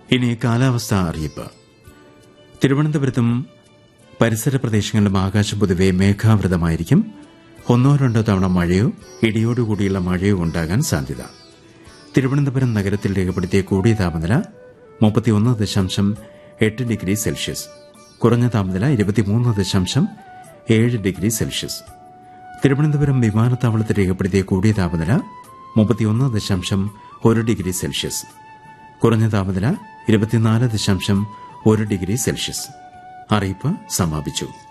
ഇനി കാലാവസ്ഥ അറിയിപ്പ് തിരുവനന്തപുരത്തും പരിസര പ്രദേശങ്ങളിലും ആകാശം പൊതുവെ മേഘാവൃതമായിരിക്കും ഒന്നോ രണ്ടോ തവണ മഴയോ ഇടിയോടുകൂടിയുള്ള മഴയോ ഉണ്ടാകാൻ സാധ്യത തിരുവനന്തപുരം നഗരത്തിൽ രേഖപ്പെടുത്തിയ കൂടിയ താപനില മുപ്പത്തിയൊന്ന് ദശാംശം എട്ട് ഡിഗ്രി സെൽഷ്യസ് കുറഞ്ഞ താപനില ഇരുപത്തിമൂന്ന് ദശാംശം ഏഴ് ഡിഗ്രി സെൽഷ്യസ് തിരുവനന്തപുരം വിമാനത്താവളത്തിൽ രേഖപ്പെടുത്തിയ കൂടിയ താപനില മുപ്പത്തിയൊന്ന് ദശാംശം ഒരു ഡിഗ്രി സെൽഷ്യസ് കുറഞ്ഞ താപനില ഇരുപത്തിനാല് ദശാംശം ഒരു ഡിഗ്രി സെൽഷ്യസ് അറിയിപ്പ് സമാപിച്ചു